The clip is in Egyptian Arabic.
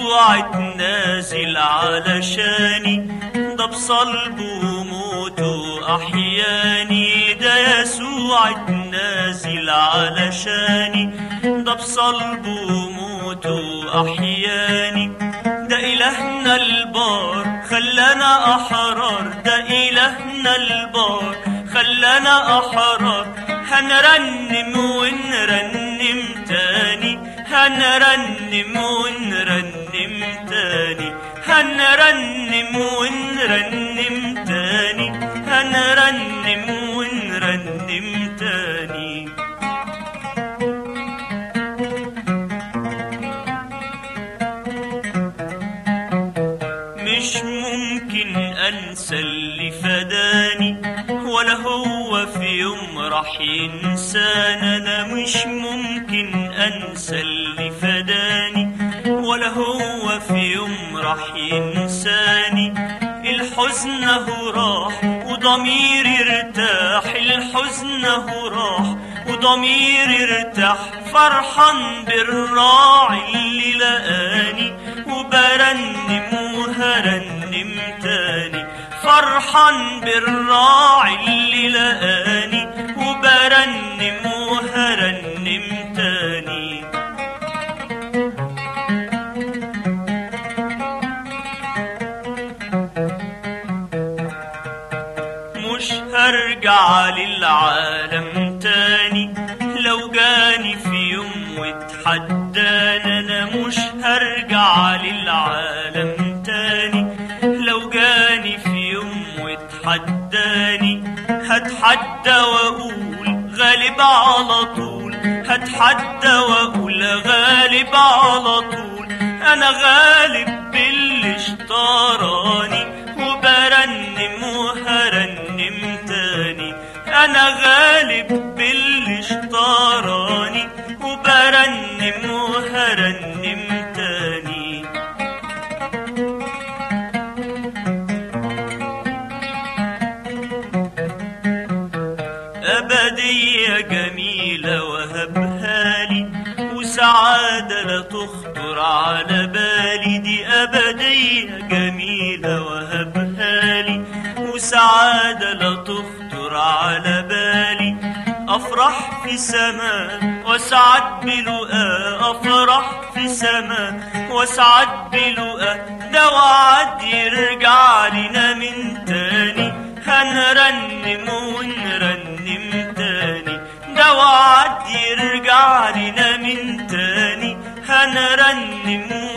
يسوع اتنازل علشاني ده بصلبه وموته أحياني ده يسوع اتنازل علشاني ده بصلبه وموته أحياني ده إلهنا البار خلانا أحرار ده إلهنا البار خلانا أحرار هنرنم ونرنم تاني هنرنم ونرنم تاني هنرنم ونرنم تاني هنرنم ونرنم تاني مش ممكن انسى اللي فداني ولا هو في يوم راح ينسانا انا مش ممكن انسى اللي فداني ولا هو في يوم راح ينساني الحزن هو راح وضميري ارتاح الحزن هو راح وضميري ارتاح فرحان بالراعي اللي لقاني وبرنم وهرنم تاني فرحان بالراعي اللي لقاني وبرنم وهرنم تاني مش هرجع للعالم تاني لو جاني في يوم واتحداني انا مش هرجع للعالم تاني لو جاني في يوم واتحداني هتحدى واقول غالب على طول هتحدى واقول غالب على طول انا غالب باللي اشتراني وبرنم وهرنم تاني انا غالب باللي اشتراني وبرنم وهرنم تاني أبدية جميلة وهبها لي وسعادة لا تخطر على بالي دي أبدية جميلة وهبها لي وسعادة لا تخطر على بالي أفرح في سماء وسعد بلقاء أفرح في سماء وسعد بلقاء ده وعد يرجع لنا من تاني هنرنم ونرنم تاني ده وعد يرجع لنا من تاني هنرنم